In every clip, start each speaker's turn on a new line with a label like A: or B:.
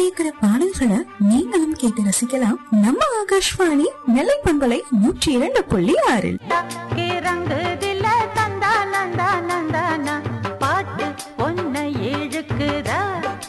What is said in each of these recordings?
A: கேட்கிற பாடல்களை நீங்களும் கேட்டு ரசிக்கலாம் நம்ம ஆகாஷ்வாணி நெல்லை பண்பலை நூற்றி இரண்டு புள்ளி ஆறில்
B: தக்கே ரங்குதில்ல தந்தா நந்தா நந்தானா பாட்டு பொன்னை இழுக்குதா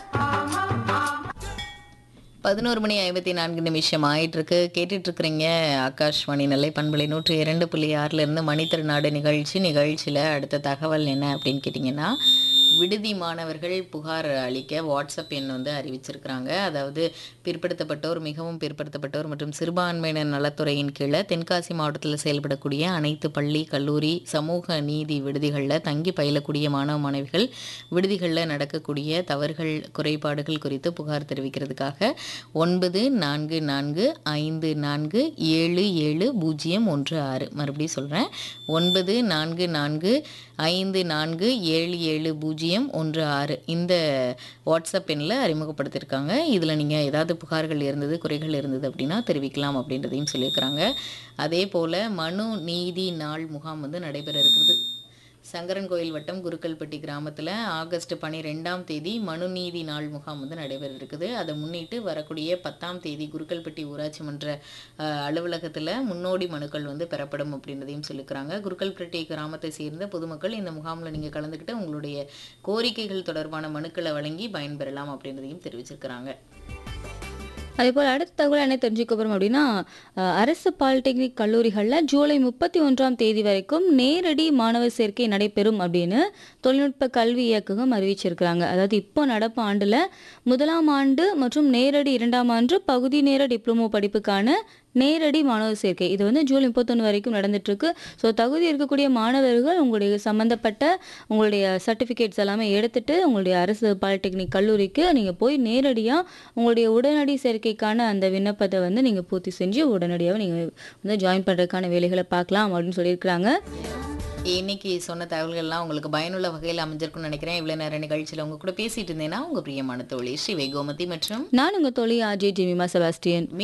C: பதினோரு மணி ஐம்பத்தி நான்கு நிமிஷம் ஆயிட்டு இருக்கு கேட்டுட்டு இருக்கிறீங்க ஆகாஷ்வாணி நெல்லை பண்பலை நூற்றி இரண்டு புள்ளி ஆறுல இருந்து மணித்திருநாடு நிகழ்ச்சி நிகழ்ச்சியில அடுத்த தகவல் என்ன அப்படின்னு கேட்டிங்கன்னா விடுதி மாணவர்கள் புகார் அளிக்க வாட்ஸ்அப் எண் வந்து அறிவிச்சிருக்கிறாங்க அதாவது பிற்படுத்தப்பட்டோர் மிகவும் பிற்படுத்தப்பட்டோர் மற்றும் சிறுபான்மையினர் நலத்துறையின் கீழே தென்காசி மாவட்டத்தில் செயல்படக்கூடிய அனைத்து பள்ளி கல்லூரி சமூக நீதி விடுதிகளில் தங்கி பயிலக்கூடிய மாணவ மாணவிகள் விடுதிகளில் நடக்கக்கூடிய தவறுகள் குறைபாடுகள் குறித்து புகார் தெரிவிக்கிறதுக்காக ஒன்பது நான்கு நான்கு ஐந்து நான்கு ஏழு ஏழு பூஜ்ஜியம் ஒன்று ஆறு மறுபடியும் சொல்கிறேன் ஒன்பது நான்கு நான்கு ஐந்து நான்கு ஏழு ஏழு பூஜ்ஜியம் ஒன்று ஆறு இந்த வாட்ஸ்அப் எண்ணில் அறிமுகப்படுத்தியிருக்காங்க இதில் நீங்கள் ஏதாவது புகார்கள் இருந்தது குறைகள் இருந்தது அப்படின்னா தெரிவிக்கலாம் அப்படின்றதையும் சொல்லியிருக்கிறாங்க அதே போல் மனு நீதி நாள் முகாம் வந்து நடைபெற இருக்குது சங்கரன் கோயில் வட்டம் குருக்கல்பட்டி கிராமத்தில் ஆகஸ்ட் பன்னிரெண்டாம் தேதி மனுநீதி நாள் முகாம் வந்து நடைபெற இருக்குது அதை முன்னிட்டு வரக்கூடிய பத்தாம் தேதி குருக்கல்பட்டி ஊராட்சி மன்ற அஹ், அலுவலகத்தில் முன்னோடி மனுக்கள் வந்து பெறப்படும் அப்படின்றதையும் சொல்லிக்கிறாங்க குருக்கல்பட்டி கிராமத்தை சேர்ந்த பொதுமக்கள் இந்த முகாமில் நீங்கள் கலந்துக்கிட்டு உங்களுடைய கோரிக்கைகள் தொடர்பான மனுக்களை வழங்கி பயன்பெறலாம் அப்படின்றதையும் தெரிவிச்சிருக்கிறாங்க
D: அதே போல் அடுத்த தகவல் என்ன தெரிஞ்சுக்க போகிறோம் அப்படின்னா அஹ், அரசு பாலிடெக்னிக் கல்லூரிகளில் ஜூலை முப்பத்தி ஒன்றாம் தேதி வரைக்கும் நேரடி மாணவர் சேர்க்கை நடைபெறும் அப்படின்னு தொழில்நுட்ப கல்வி இயக்ககம் அறிவிச்சிருக்கிறாங்க அதாவது இப்போ நடப்பு ஆண்டில் முதலாம் ஆண்டு மற்றும் நேரடி இரண்டாம் ஆண்டு பகுதி நேர டிப்ளமோ படிப்புக்கான நேரடி மாணவர் சேர்க்கை இது வந்து ஜூலை முப்பத்தொன்று வரைக்கும் நடந்துட்டுருக்கு ஸோ தகுதி இருக்கக்கூடிய மாணவர்கள் உங்களுடைய சம்மந்தப்பட்ட உங்களுடைய சர்டிஃபிகேட்ஸ் எல்லாமே எடுத்துட்டு உங்களுடைய அரசு பாலிடெக்னிக் கல்லூரிக்கு நீங்கள் போய் நேரடியாக உங்களுடைய உடனடி சேர்க்கைக்கான அந்த விண்ணப்பத்தை வந்து நீங்கள் பூர்த்தி செஞ்சு உடனடியாக நீங்கள் வந்து ஜாயின் பண்ணுறதுக்கான வேலைகளை பார்க்கலாம் அப்படின்னு சொல்லியிருக்கிறாங்க
C: இன்னைக்கு சொன்ன தகவல்கள்லாம் உங்களுக்கு பயனுள்ள வகையில் அமைஞ்சிருக்கும்னு நினைக்கிறேன் இவ்வளோ நேரம் நிகழ்ச்சியில் உங்க கூட பேசிட்டு இருந்தேன்னா உங்கள் பிரியமான தோழி ஸ்ரீ கோமதி மற்றும்
D: நான் உங்கள் தொழில் ஆர்ஜே ஜெமிமா செபாஸ்டியன்